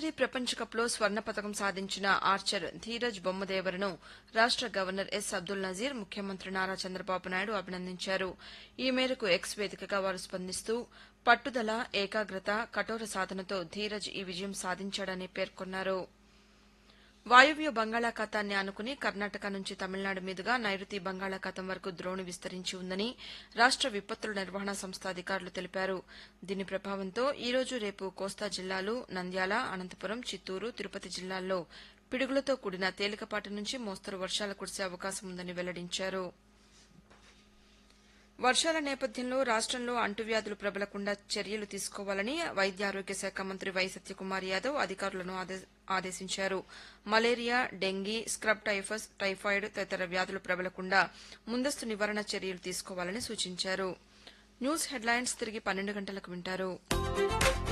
మాజీ ప్రపంచ కప్లో స్వర్ణ పతకం సాధించిన ఆర్చర్ ధీరజ్ బొమ్మదేవరను రాష్ట గవర్నర్ ఎస్ అబ్దుల్ నజీర్ ముఖ్యమంత్రి నారా చంద్రబాబు నాయుడు అభినందించారు ఈ మేరకు ఎక్స్ వేదికగా వారు స్పందిస్తూ పట్టుదల ఏకాగ్రత కఠోర సాధనతో ధీరజ్ ఈ విజయం సాధించాడని పేర్కొన్నారు వాయువ్య బంగాళాఖాతాన్ని ఆనుకుని కర్ణాటక నుంచి తమిళనాడు మీదుగా నైరుతి బంగాళాఖాతం వరకు ద్రోణి విస్తరించి ఉందని రాష్ట విపత్తుల నిర్వహణ సంస్థ అధికారులు తెలిపారు దీని ప్రభావంతో ఈ రోజు రేపు కోస్తా జిల్లాలు నంద్యాల అనంతపురం చిత్తూరు తిరుపతి జిల్లాల్లో పిడుగులతో కూడిన తేలికపాటి నుంచి మోస్తరు వర్షాలు కురిసే అవకాశం ఉందని వెల్లడించారు వర్షాల నేపథ్యంలో రాష్టంలో అంటువ్యాధులు ప్రబలకుండా చర్యలు తీసుకోవాలని వైద్య ఆరోగ్య శాఖ మంత్రి వై సత్యకుమార్ యాదవ్ అధికారులను ఆదేశించారు malaria dengue scrub typhus typhoid తదితర వ్యాధులు ప్రబలకుండా ముందస్తు నివారణ చర్యలు తీసుకోవాలని సూచించారు న్యూస్ హెడ్లైన్స్ తిరిగి పన్నెండు గంటలకు వింటారు